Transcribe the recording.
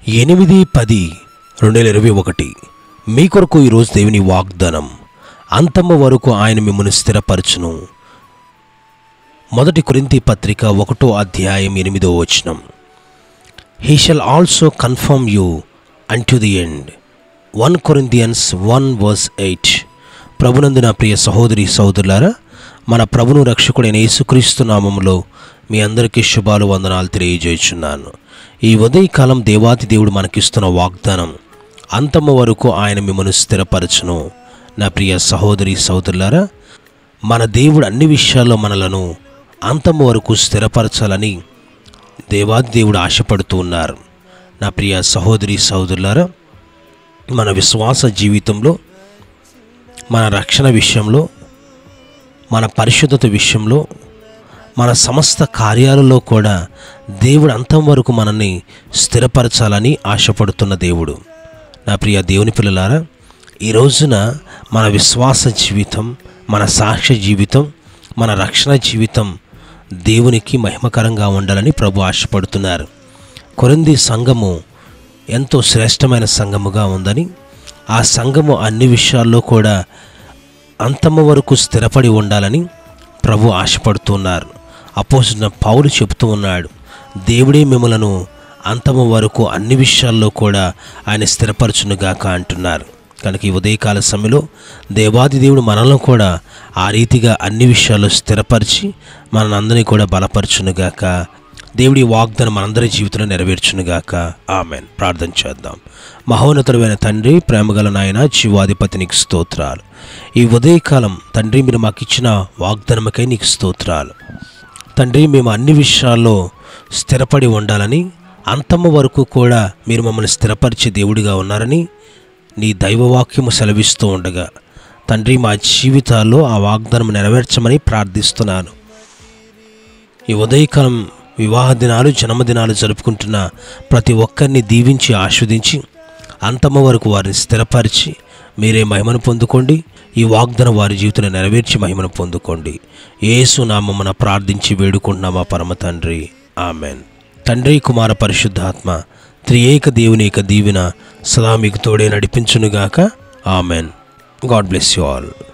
ఎనిమిది పది రెండు వేల ఇరవై ఒకటి మీ కొరకు ఈరోజు దేవుని వాగ్దానం అంతమ్మ వరకు ఆయన మిమ్మల్ని స్థిరపరచును మొదటి కొరింతి పత్రిక ఒకటో అధ్యాయం ఎనిమిదో వచనం he shall also confirm you unto the end one Corinthians one verse eight ప్రభునందు నా ప్రియ సహోదరి సహోదరులారా మన ప్రభును రక్షకుడైన యేసుక్రీస్తు నామములో మీ అందరికీ శుభాలు వందనాలు తెలియజేయుచున్నాను ఈ ఉదయకాలం దేవాతి దేవుడు మనకిస్తున్న వాగ్దానం అంతము వరకు ఆయన మిమ్మల్ని స్థిరపరచును నా ప్రియ సహోదరి సహోదరులారా మన దేవుడు అన్ని విషయాల్లో మనలను అంతము వరకు స్థిరపరచాలని దేవాది దేవుడు ఆశపడుతూ ఉన్నారు నా ప్రియ సహోదరి సహోదరులారా మన విశ్వాస జీవితంలో మన రక్షణ విషయంలో మన పరిశుద్ధత విషయంలో మన సమస్త కార్యాలలో కూడా దేవుడు అంతం వరకు మనల్ని స్థిరపరచాలని ఆశపడుతున్న దేవుడు నా ప్రియ దేవుని పిల్లలారా ఈ రోజున మన విశ్వాస జీవితం మన సాక్ష్య జీవితం మన రక్షణ జీవితం దేవునికి మహిమకరంగా ఉండాలని ప్రభు ఆశపడుతున్నారు కొరింది సంఘము ఎంతో శ్రేష్టమైన సంఘముగా ఉందని ఆ సంఘము అన్ని విషయాల్లో కూడా అంతమ వరకు స్థిరపడి ఉండాలని ప్రభు ఆశపడుతున్నారు అపోజిన పౌలు చెబుతూ ఉన్నాడు దేవుడే మిమ్మలను అంతము వరకు అన్ని విషయాల్లో కూడా ఆయన స్థిరపరచునుగాక అంటున్నారు కనుక ఈ ఉదయకాల సమయంలో దేవాది దేవుడు మనల్ని కూడా ఆ రీతిగా అన్ని విషయాల్లో స్థిరపరిచి మనందరినీ కూడా బలపరచునుగాక దేవుడి వాగ్దానం మనందరి జీవితంలో నెరవేర్చునుగాక ఆమెన్ ప్రార్థన చేద్దాం మహోన్నతుడైన తండ్రి ప్రేమగల నాయన జీవాధిపతి నీకు స్తోత్రాలు ఈ ఉదయకాలం తండ్రి మీరు మాకు ఇచ్చిన వాగ్దానమకై నీకు స్తోత్రాలు తండ్రి మేము అన్ని విషయాల్లో స్థిరపడి ఉండాలని అంతమ్మ వరకు కూడా మీరు మమ్మల్ని స్థిరపరిచే దేవుడిగా ఉన్నారని నీ దైవవాక్యము సెలవిస్తూ ఉండగా తండ్రి మా జీవితాల్లో ఆ వాగ్దానం నెరవేర్చమని ప్రార్థిస్తున్నాను ఈ ఉదయకాలం వివాహ దినాలు జన్మదినాలు జరుపుకుంటున్న ప్రతి ఒక్కరిని దీవించి ఆస్వాదించి అంతమ్మ వరకు వారిని స్థిరపరిచి మీరే మహిమను పొందుకోండి ఈ వాగ్దానం వారి జీవితంలో నెరవేర్చి మహిమను పొందుకోండి యేసు నామమున ప్రార్థించి వేడుకుంటున్నామా పరమ తండ్రి ఆమెన్ తండ్రి కుమార పరిశుద్ధాత్మ త్రియేక దేవుని యొక్క దీవెన సదా మీకు తోడే నడిపించునుగాక amen God bless you all